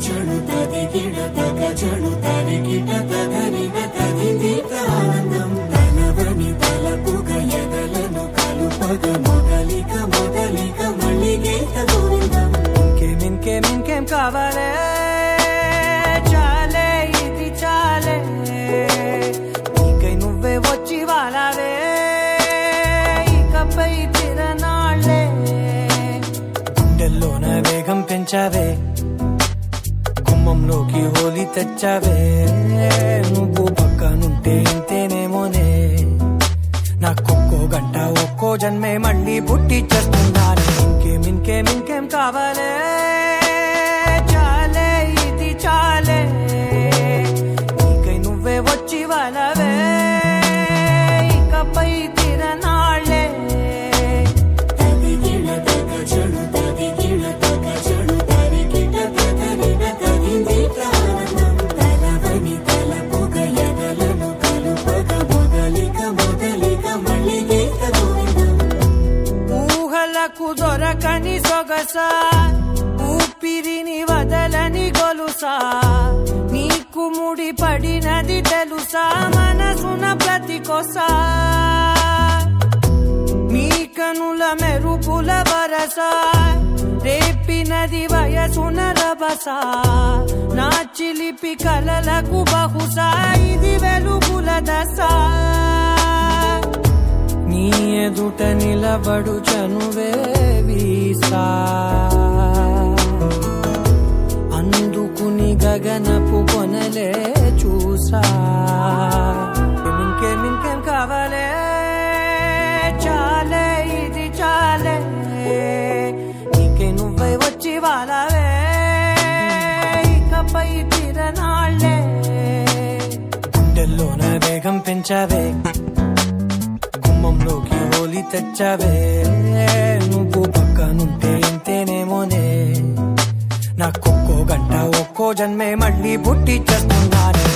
చడు తదిగిడ తగ చడు తరిగిట తగరిన తదిదీత ఆనందం తనవని తలపుగ ఎదలను కలుపగ మొదలిక మొదలిక మళ్ళీ గీత గోవిందం ఇంకేం ఇంకేం ఇంకేం కావాలే చాలే ఇది చాలే నీకై నువ్వే వచ్చి వాలావే ఇకపై తిరనాళ్ళే గుండెల్లోన వేగం పెంచావే గుమ్మంలోకి హోలీ తెచ్చావే నువ్వు పక్కనుంటే ఇంతేనేమోనే నాకొక్కో గంట ఒక్కో జన్మే మళ్ళీ పుట్టి చేస్తున్నాను ఇంకేం ఇంకేం ఇంకేం కావాలే చాలే ఇది చాలే నీకై నువ్వే వచ్చి వాళ్ళవే ఇకపై తిరనాళ్ళే తదిగిడ తగ చడు తదిగిడ తగ చడు తరిగిట తగరిన తదిదీత ఆనందం తనవని తలపుగ ఎదలను కలుపగ మొదలిక మొదలిక మళ్ళీ గీత గోవిందం ఊహలకు దొరకని సొగస ఊపిరిని వదలని గొలుసా నీకు ముడి పడినది తెలుసా మనసున ప్రతి కొసా నీ కనుల మెరుపుల వరస రేపినది వయసున రభస నా చిలిపి కలలకు బహుశా ఇది వెలుగుల దశ నీ ఎదుట నిలబడు చనువే వీసా అందుకుని గగనపు కొనలే చూసా ఇంకేం ఇంకేం కావాలే చాలే ఇది చాలే నీకే నువ్వై వచ్చి వాళ్ళవే ఇకపై తిరనాళ్ళే గుండెల్లోన వేగం పెంచావే గుమ్మంలోకి హోలీ తెచ్చావే నువ్వు పక్కనుంటే ఇంతేనేమోనే నాకొక్కో గంట ఒక్కో జన్మే మళ్ళీ పుట్టి చేస్తున్నానే